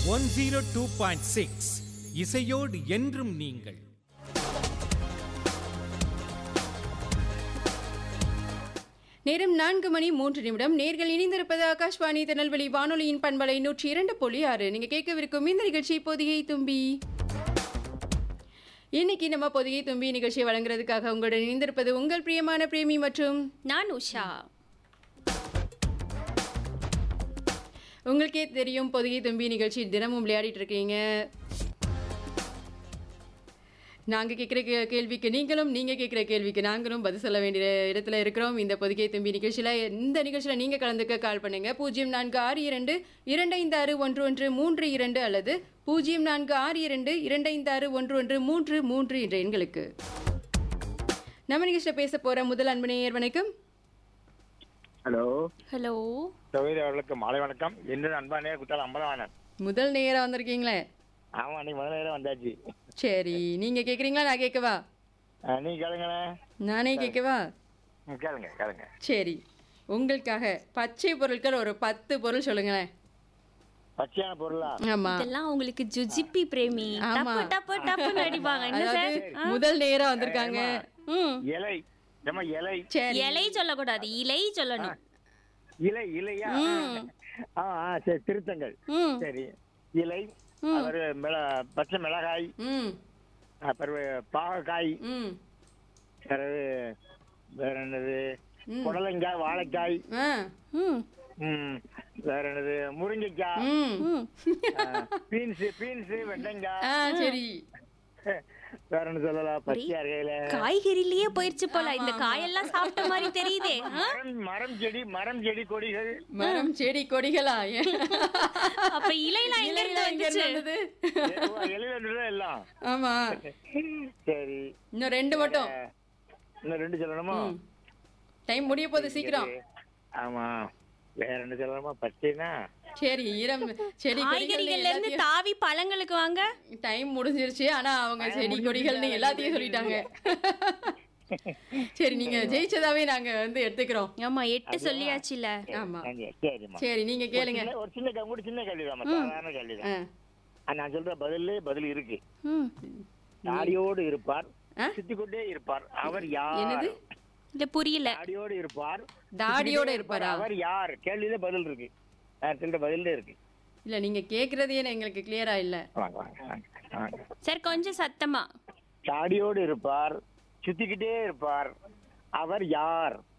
One zero two point six இசையோடு என்றும் நீங்கள் நேரம் நான்கு மணி மூன்று நிமிடம் நேர்கள் இணைந்திருப்பது ஆகாஷ்வாணி திருநெல்வேலி வானொலியின் பண்பலை நூற்றி இரண்டு புள்ளி ஆறு நீங்க கேட்கவிருக்கும் இந்த நிகழ்ச்சி பொதிகை தும்பி இன்னைக்கு நம்ம பொதிகை தும்பி நிகழ்ச்சியை வழங்குறதுக்காக உங்களுடன் இணைந்திருப்பது உங்கள் பிரியமான பிரேமி மற்றும் நான் உஷா உங்களுக்கே தெரியும் பொதிகை தும்பி நிகழ்ச்சி தினமும் விளையாடிட்டு இருக்கீங்க நாங்கள் கேட்குற கே கேள்விக்கு நீங்களும் நீங்கள் கேட்குற கேள்விக்கு நாங்களும் பதில் சொல்ல வேண்டிய இடத்துல இருக்கிறோம் இந்த பொதிகை தும்பி நிகழ்ச்சியில் இந்த நிகழ்ச்சியில் நீங்கள் கலந்துக்க கால் பண்ணுங்க பூஜ்ஜியம் நான்கு ஆறு இரண்டு இரண்டு ஐந்து ஆறு ஒன்று ஒன்று மூன்று இரண்டு அல்லது பூஜ்ஜியம் நான்கு ஆறு இரண்டு இரண்டு ஐந்து ஆறு ஒன்று ஒன்று மூன்று மூன்று என்ற எண்களுக்கு நம்ம நிகழ்ச்சியில் பேச போகிற முதல் அன்பு நேயர் வணக்கம் ஹலோ ஹலோ சகோதரி அவர்களுக்கு மாலை வணக்கம் என்று அன்பானே குத்தால் அம்பலவாணன் முதல் நேயராக வந்திருக்கீங்களே ஆமா நீ முதல்ல நேரம் வந்தாச்சு சரி நீங்கள் கேட்குறீங்களா நான் கேட்கவா ஆ, நீ கேளுங்களேன் நானே கேட்கவா ம், கேளுங்க கேளுங்க சரி உங்களுக்காக பச்சை பொருட்கள் ஒரு பத்து பொருள் சொல்லுங்களேன் பச்சையான பொருளா ஆமா இதெல்லாம் உங்களுக்கு ஜுஜிப்பி பிரேமி ஆமா. டப்பு டப்பு டப்புன்னு அடிப்பாங்க என்ன சார் அதாவது முதல் நேரா வந்திருக்காங்க ம் இலை நம்ம இலை சரி இலை சொல்லக்கூடாது இலை சொல்லணும் இலை இலையா ஆ ஆ சரி திருத்தங்கள் ம் சரி இலை அப்புறம் மிள பச்சை மிளகாய் ம் அப்புறம் பாகக்காய் ம் பிறகு வேற என்னது ம். புடலங்காய் வாழைக்காய் ஆ ம் ம் வேற என்னது முருங்கைக்காய் ம் ம் பீன்ஸ் பீன்ஸ் வெண்டைக்காய் ஆ சரி வேற என்ன சொல்லலாம் பச்சையா இருக்கையில காய்கறிலயே போயிருச்சு போல இந்த காயெல்லாம் சாப்பிட்ட மாதிரி தெரியுதே ஆ? மரம் மரம் செடி மரம் செடி கொடிகள் மரம் செடி கொடிகளா அப்ப இலைலாம் எங்க இருந்து இலையெல்லாம் எங்க இருந்து வந்துச்சு வந்தது எழுத எல்லாம் ஆமா சரி இன்னும் ரெண்டு மட்டும் அஹ், இன்னும் ரெண்டு சொல்லணுமா டைம் முடிய போகுது சீக்கிரம் ஆமா வேற என்ன சொல்லணுமா பச்சைனா சரி ஈரம் செடி காய்கறிகள்ல இருந்து கொடிகள் தாவி பழங்களுக்கு வாங்க டைம் முடிஞ்சிருச்சு ஆனா அவங்க செடி கொடிகள்னு எல்லாத்தையும் சொல்லிட்டாங்க சரி நீங்க ஜெயிச்சதாவே நாங்க வந்து எடுத்துக்கிறோம் ஆமா எட்டு சொல்லியாச்சுல ஆமா நன்றி. சரிம்மா சரி நீங்க கேளுங்க சின்ன- ஒரு சின்ன க- ஒரு சின்ன கேள்விதான் சாதாரண கேள்விதான் ஆ. ஆ, நான் சொல்ற பதிலே பதில் இருக்கு ம் தாடியோடு இருப்பார் ஆ? சுத்திக் கொண்டே இருப்பார் அவர் யார் என்னது இல்ல புரியல தாடியோடு இருப்பார் தாடியோட சுத்திக்கிட்டே இருப்பாரா அவர் யார் கேள்வியில பதில் இருக்கு நான் சொல்ற பதிலே இருக்கு இல்ல நீங்க கேக்குறதே எங்களுக்கு கிளியரா இல்ல வாங்க வாங்க வாங்க, வாங்க சார் கொஞ்சம் சத்தமா தாடியோடு இருப்பார் சுத்திக்கிட்டே இருப்பார் அவர் யார்